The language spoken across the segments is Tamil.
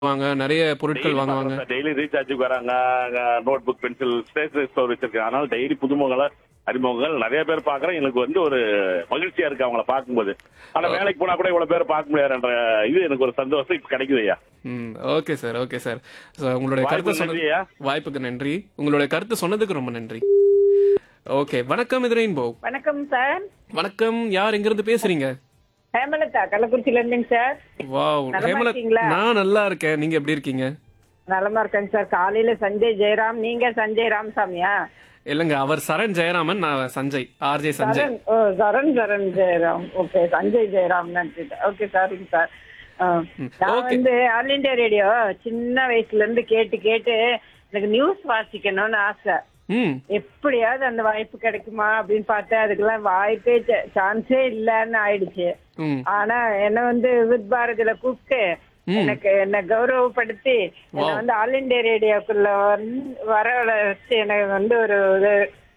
வாங்க நிறைய பொருட்கள் வாங்குவாங்க டெய்லி ரீசார்ஜுக்கு வராங்க notebook pencil stationery store வச்சிருக்காங்க அதனால டெய்லி புதுமுகங்களை அறிமுகங்கள் நிறைய பேர் பாக்குறேன் எனக்கு வந்து ஒரு மகிழ்ச்சியா இருக்கு அவங்கள பார்க்கும்போது ஆனா வேலைக்கு போனா கூட இவ்வளவு பேர் பார்க்க முடியாதுன்ற இது எனக்கு ஒரு சந்தோஷம் இப்ப கிடைக்குது ஐயா ம் okay sir okay sir So, உங்களுடைய கருத்து வாய்ப்புக்கு சொன்னது நன்றி ஐயா. வாய்ப்புக்கு நன்றி உங்களுடைய கருத்து சொன்னதுக்கு ரொம்ப நன்றி ஓகே வணக்கம் இது ரெயின்போ வணக்கம் சார் வணக்கம் யார் எங்க இருந்து பேசுறீங்க ஹேமலதா கள்ளக்குறிச்சியில இருந்துங்க சார் வாவ் நலமா ஹேமலத் இருக்கீங்களா? நான் நல்லா இருக்கேன் நீங்க எப்படி இருக்கீங்க நலமா இருக்கேங்க சார் காலையில சஞ்சய் ஜெயராம் நீங்க சஞ்சய் ராமசாமியா இல்லங்க அவர் சரண் ஜெயராமன் நான் சஞ்சய் ஆர்ஜே சஞ்சய் சரண் ஓ சரண் சரண் ஜெயராம் ஓகே சஞ்சய் ஜெயராம் நினைச்சிட்டேன் ஓகே சாரிங்க சார் ஆ. நான் okay. வந்து ஆல் இண்டியா ரேடியோ சின்ன வயசுல இருந்து கேட்டு கேட்டு எனக்கு நியூஸ் வாசிக்கணும்னு ஆசை ம் எப்படியாவது அந்த வாய்ப்பு கிடைக்குமா அப்படின்னு பார்த்தேன் அதுக்கெல்லாம் வாய்ப்பே சான்ஸே இல்லைன்னு ஆயிடுச்சு ம் ஆனா என்ன வந்து வித் பாரதியில கூப்பிட்டு எனக்கு என்ன கௌரவப்படுத்தி என்ன வந்து ஆல் இண்டியா ரேடியோக்குள்ள வந்து வர வச்சு எனக்கு வந்து ஒரு இது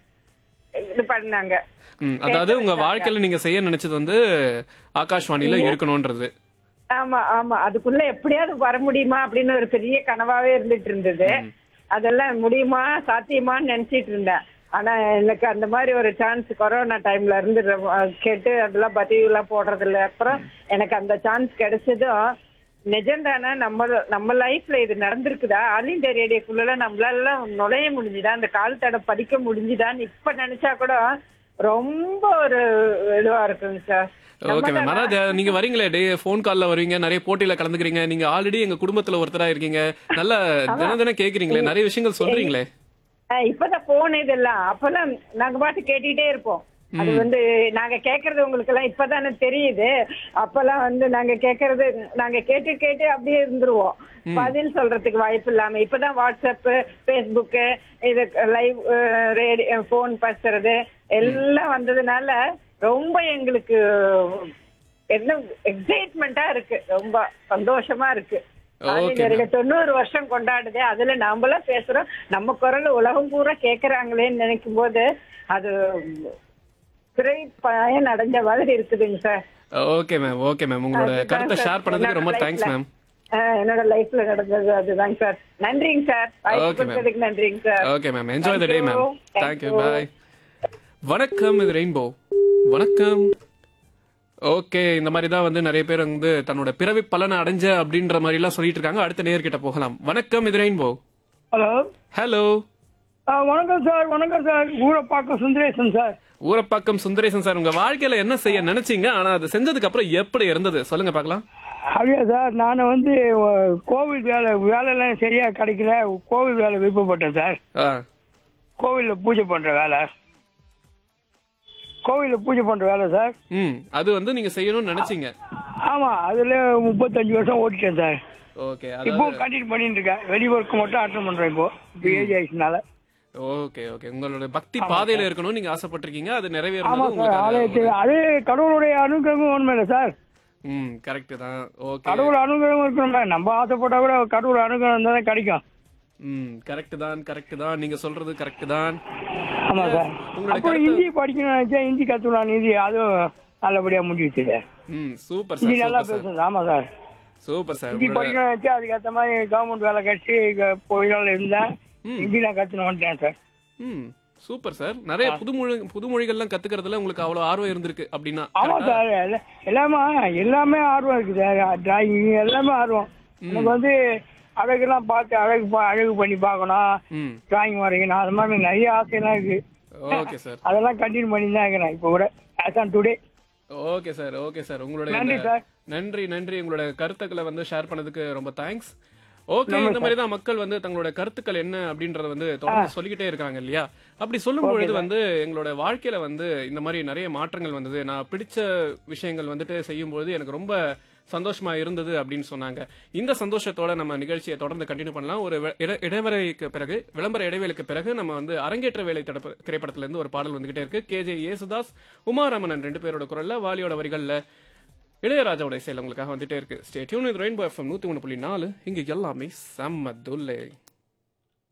இது பண்ணாங்க ம் அதாவது உங்க வாழ்க்கையில நீங்க செய்ய நினைச்சது வந்து ஆகாஷ்வாணியில இருக்கணும்ன்றது ஆமா ஆமா அதுக்குள்ள எப்படியாவது வர முடியுமா அப்படின்னு ஒரு பெரிய கனவாவே இருந்துட்டு இருந்தது அதெல்லாம் முடியுமா சாத்தியமான்னு நினைச்சிட்டு இருந்தேன் ஆனா எனக்கு அந்த மாதிரி ஒரு சான்ஸ் கொரோனா டைம்ல இருந்து ரொம்ப- கேட்டு அதெல்லாம் பதிவு எல்லாம் போடுறது இல்ல அப்புறம் எனக்கு அந்த சான்ஸ் கிடைச்சதும் நிஜம்தானே நம்ம நம்ம லைஃப்ல இது நடந்திருக்குதா ஆல் இந்தியா ரேடியோக்குள்ள நம்மளால நுழைய முடிஞ்சுதா அந்த கால் தடை படிக்க முடிஞ்சுதான்னு இப்ப நினைச்சா கூட ரொம்ப ஒரு இதுவா இருக்குங்க சார் ஓகே மேம் அதாவது நீங்க வரீங்களே டே ஃபோன் கால்ல வருவீங்க நிறைய போட்டியில கலந்துக்கிறீங்க நீங்க ஆல்ரெடி எங்க குடும்பத்துல ஒருத்தரா இருக்கீங்க நல்ல தினம் தினம் கேக்குறீங்களே நிறைய விஷயங்கள் சொல்றீங்களே ஆஹ் இப்பதான் போன் இதெல்லாம் அப்பெல்லாம் நாங்க பாட்டு கேட்டுக்கிட்டே இருப்போம் அது வந்து நாங்க கேக்குறது உங்களுக்கு எல்லாம் இப்பதானே தெரியுது அப்பெல்லாம் வந்து நாங்க கேக்குறது நாங்க கேட்டு கேட்டு அப்படியே இருந்துருவோம் பதில் சொல்றதுக்கு வாய்ப்பு இல்லாம இப்பதான் வாட்ஸ்அப் பேஸ்புக் இது லைவ் ரேடியோ போன் பேசுறது எல்லாம் வந்ததுனால ரொம்ப எங்களுக்கு என்ன எக்ஸைட்மெண்டா இருக்கு ரொம்ப சந்தோஷமா இருக்கு Okay, ஆன்மீக தொண்ணூறு வருஷம் கொண்டாடுது அதுல நாமெல்லாம் பேசுறோம் நம்ம குரல் உலகம் பூரா கேக்குறாங்களேன்னு நினைக்கும் போது அது திரை பயன் அடைஞ்ச மாதிரி இருக்குதுங்க sir okay ma'am okay ma'am உங்களோட அதுதான் கருத்தை சார். ஷேர் பண்ணதுக்கு ரொம்ப என்னோட தேங்க்ஸ் lifeல- மேம் ஆஹ் என்னோட லைஃப்ல நடந்தது அதுதாங்க சார் நன்றிங்க சார் வாய்ப்பு Okay, ma'am. கொடுத்ததுக்கு நன்றிங்க sir okay ma'am enjoy the day Thank ma'am you. Thank thank you you. Bye வணக்கம் இது ரெயின்போ வணக்கம் ஓகே இந்த மாதிரி தான் வந்து நிறைய பேர் வந்து தன்னோட பிறவி பலனை அடைஞ்ச அப்படின்ற மாதிரி எல்லாம் சொல்லிட்டு இருக்காங்க அடுத்த நேர்கிட்ட போகலாம் வணக்கம் இது ரெயின்போ ஹலோ ஹலோ ஆ, வணக்கம் சார் வணக்கம் sir Urapakkam Sundaresan sir Urapakkam Sundaresan sir உங்க வாழ்க்கையில என்ன செய்ய நினைச்சீங்க ஆனா அது செஞ்சதுக்கு அப்புறம் எப்படி இருந்தது சொல்லுங்க பார்க்கலாம் அப்படியா சார் நான் வந்து அஹ், கோவில் வேலை வேலைலாம் சரியா கிடைக்கல கோவில் வேலை விருப்பப்பட்டேன் சார் ஆ கோவிலில் பூஜை பண்ற வேலை கோவிலில் பூஜை பண்ற வேலை சார் ம் அது வந்து நீங்க செய்யணும்னு நினைச்சீங்க ஆமா அதுல முப்பத்தஞ்சு வருஷம் ஓட்டிட்டேன் சார் ஓகே இப்போ அதாவது கண்டினியூ பண்ணிட்டு இருக்கேன் வெளி ஒர்க் மட்டும் அட்டன் பண்றேன் இப்போ இப்போ ஏஜ் ஆயிடுச்சுனால ஓகே ஓகே உங்களோட பக்தி பாதையில இருக்கணும்னு நீங்க ஆசைப்பட்டிருக்கீங்க அது ஆமா நிறைவேறது சார் உங்களுக்கு ஆலயத்து அது- அது கடவுளுடைய அனுகிரகம் உண்மையில சார் ம் கரெக்ட் தான் ஓகே கடவுள் அனுகிரகம் இருக்கணும்ல நம்ம ஆசைப்பட்டா கூட கடவுள் அனுகிரகம் இருந்தா தான் கிடைக்கும் ம் கரெக்ட் தான் கரெக்ட் தான் நீங்க சொல்றது கரெக்ட் தான் ஆமா சார் உங்களோட அப்புறம் கருத்து- ஹிந்தி படிக்கணும்னு நினைச்சேன் ஹிந்தி கத்துக்கலாம் ஹிந்தி அதுவும் நல்லபடியா முடிஞ்சிச்சு சார் ம் சூப்பர் ஹிந்தி சார் நல்லா சூப்பர் சார் பேசுறது ஆமா சார் சூப்பர் சார் ஹிந்தி உங்களோட படிக்கணும்னு நினைச்சேன் அதுக்கேற்ற மாதிரி கவர்மெண்ட் வேலை கிடைச்சி போயிடால இருந்தேன் ம். ஹிந்தி நான் கத்துன்னு வந்துட்டேன் சார் ம் சூப்பர் சார் நிறைய புதுமொழி புதுமொழிகள்லாம் கத்துக்கிறதுல உங்களுக்கு அவ்வளவு ஆர்வம் இருந்திருக்கு அப்படின்னா ஆமா correct ஆ? சார் எல்லா- எல்லாமே எல்லாமே ஆர்வம் இருக்கு சார் டிராயிங் எல்லாமே ஆர்வம் எனக்கு வந்து அழகுலாம் பார்த்து அழகு பா- அழகு பண்ணி பார்க்கணும் ம் டிராயிங் வரைக்கணும் அது மாதிரி நிறைய ஆசையெல்லாம் இருக்கு ஓகே சார் அதெல்லாம் கண்டினியூ பண்ணி தான் இருக்கிறேன் இப்போ கூட as on today okay sir okay sir உங்களுடைய நன்றி இந்த- சார். நன்றி நன்றி உங்களோட கருத்துக்களை வந்து ஷேர் பண்ணதுக்கு ரொம்ப தேங்க்ஸ் ஓகே இந்த மாதிரி தான் மக்கள் வந்து தங்களோட கருத்துக்கள் என்ன அப்படின்றத வந்து தொடர்ந்து சொல்லிக்கிட்டே இருக்காங்க இல்லையா அப்படி சொல்லும் பொழுது வந்து எங்களோட வாழ்க்கையில வந்து இந்த மாதிரி நிறைய மாற்றங்கள் வந்தது நான் பிடிச்ச விஷயங்கள் வந்துட்டு செய்யும்போது எனக்கு ரொம்ப சந்தோஷமா இருந்தது அப்படின்னு சொன்னாங்க இந்த சந்தோஷத்தோட நம்ம நிகழ்ச்சியை தொடர்ந்து கண்டினியூ பண்ணலாம் ஒரு வி- இட- இடைவெளிக்கு பிறகு விளம்பர இடைவேளைக்கு பிறகு நம்ம வந்து அரங்கேற்ற வேலை தடுப்பு திரைப்படத்துல இருந்து ஒரு பாடல் வந்துகிட்டே இருக்கு கேஜே யேசுதாஸ் உமாராமணன் ரெண்டு பேரோட குரல்ல வாலியோட வரிகள்ல இளையராஜாவோட இசையில் உங்களுக்காக வந்துட்டே இருக்கு ஸ்டே டியூன் இது ரெயின்போ எஃப்எம் நூத்தி ஒன்று புள்ளி நாலு இங்க எல்லாமே செம்ம துல்லை